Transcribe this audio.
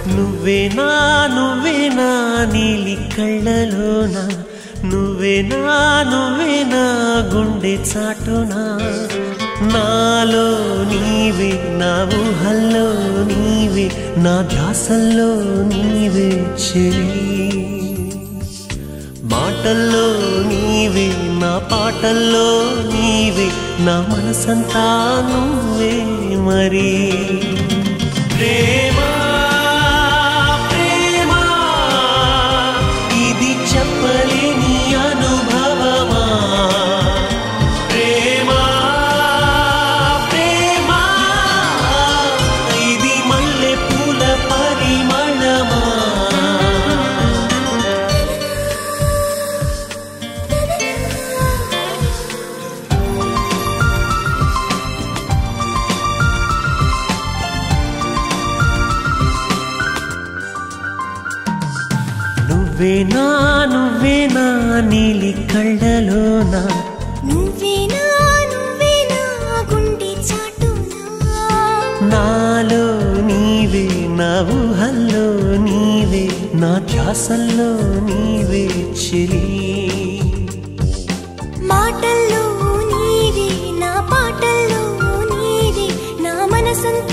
నువ్వేనా నువ్వేనా నీలి కళ్ళలోనా నువ్వేనా నువ్వేనా గుండె చాటునా నాలో నీవే నా ఊహల్లో నీవే నా ధ్యాసల్లో నీవే చెలి మాటల్లో నీవే నా పాటల్లో నీవే నా మనసంతా నువ్వే మరి ప్రేమ ప్రేమ ఇది చెప్పలేని అనుభవమా ప్రేమ ప్రేమ ఇది మల్లె పూల పరిమళమా నువ్వేనా నువ్వేనా నీలి కళ్ళలోనా నువ్వేనా నువ్వేనా గుండె చాటునా నాలో నీవే నా ఊహల్లో నీవే నా ధ్యాసల్లో నీవే చెలి మాటల్లో నీవే నా పాటల్లో నీవే నా మనసంతా